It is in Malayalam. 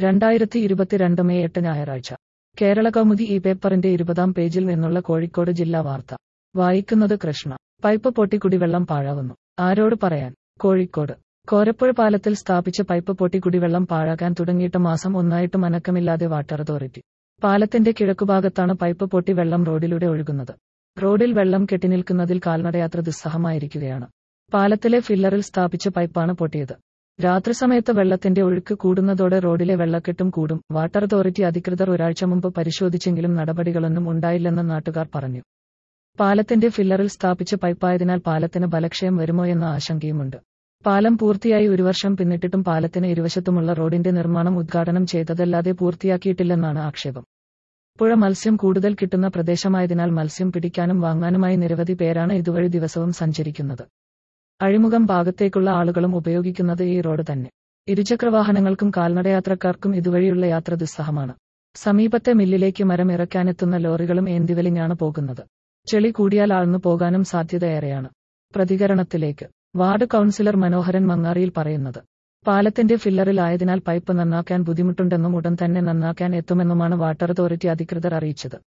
രണ്ടായിരത്തി ഇരുപത്തിരണ്ട് മെയ് എട്ട് ഞായറാഴ്ച കേരള കൗമുദി ഈ പേപ്പറിന്റെ ഇരുപതാം പേജിൽ നിന്നുള്ള കോഴിക്കോട് ജില്ലാ വാർത്ത വായിക്കുന്നത് കൃഷ്ണ പൈപ്പ് പൊട്ടി കുടിവെള്ളം പാഴാവുന്നു ആരോട് പറയാൻ കോഴിക്കോട് കോരപ്പുഴ പാലത്തിൽ സ്ഥാപിച്ച പൈപ്പ് പൊട്ടി കുടിവെള്ളം പാഴാകാൻ തുടങ്ങിയിട്ട് മാസം ഒന്നായിട്ടും അനക്കമില്ലാതെ വാട്ടർ അതോറിറ്റി പാലത്തിന്റെ കിഴക്കുഭാഗത്താണ് പൈപ്പ് പൊട്ടി വെള്ളം റോഡിലൂടെ ഒഴുകുന്നത് റോഡിൽ വെള്ളം കെട്ടിനിൽക്കുന്നതിൽ കാൽനടയാത്ര ദുസ്സഹമായിരിക്കുകയാണ് പാലത്തിലെ ഫില്ലറിൽ സ്ഥാപിച്ച പൈപ്പാണ് പൊട്ടിയത് രാത്രി സമയത്ത് വെള്ളത്തിന്റെ ഒഴുക്ക് കൂടുന്നതോടെ റോഡിലെ വെള്ളക്കെട്ടും കൂടും വാട്ടർ അതോറിറ്റി അധികൃതർ ഒരാഴ്ച മുമ്പ് പരിശോധിച്ചെങ്കിലും നടപടികളൊന്നും ഉണ്ടായില്ലെന്ന് നാട്ടുകാർ പറഞ്ഞു പാലത്തിന്റെ ഫില്ലറിൽ സ്ഥാപിച്ച പൈപ്പായതിനാൽ പാലത്തിന് ബലക്ഷയം വരുമോ എന്ന ആശങ്കയുമുണ്ട് പാലം പൂർത്തിയായി ഒരു വർഷം പിന്നിട്ടിട്ടും പാലത്തിന് ഇരുവശത്തുമുള്ള റോഡിന്റെ നിർമ്മാണം ഉദ്ഘാടനം ചെയ്തതല്ലാതെ പൂർത്തിയാക്കിയിട്ടില്ലെന്നാണ് ആക്ഷേപം പുഴ മത്സ്യം കൂടുതൽ കിട്ടുന്ന പ്രദേശമായതിനാൽ മത്സ്യം പിടിക്കാനും വാങ്ങാനുമായി നിരവധി പേരാണ് ഇതുവഴി ദിവസവും സഞ്ചരിക്കുന്നത് അഴിമുഖം ഭാഗത്തേക്കുള്ള ആളുകളും ഉപയോഗിക്കുന്നത് ഈ റോഡ് തന്നെ ഇരുചക്രവാഹനങ്ങൾക്കും കാൽനടയാത്രക്കാർക്കും ഇതുവഴിയുള്ള യാത്ര ദുസ്സഹമാണ് സമീപത്തെ മില്ലിലേക്ക് മരം ഇറക്കാനെത്തുന്ന ലോറികളും ഏന്തിവലിഞ്ഞാണ് പോകുന്നത് ചെളി കൂടിയാൽ ആഴ്ന്നു പോകാനും സാധ്യതയേറെയാണ് പ്രതികരണത്തിലേക്ക് വാർഡ് കൗൺസിലർ മനോഹരൻ മങ്ങാറിയിൽ പറയുന്നത് പാലത്തിന്റെ ഫില്ലറിൽ ആയതിനാൽ പൈപ്പ് നന്നാക്കാൻ ബുദ്ധിമുട്ടുണ്ടെന്നും ഉടൻ തന്നെ നന്നാക്കാൻ എത്തുമെന്നുമാണ് വാട്ടർ അതോറിറ്റി അധികൃതർ അറിയിച്ചത്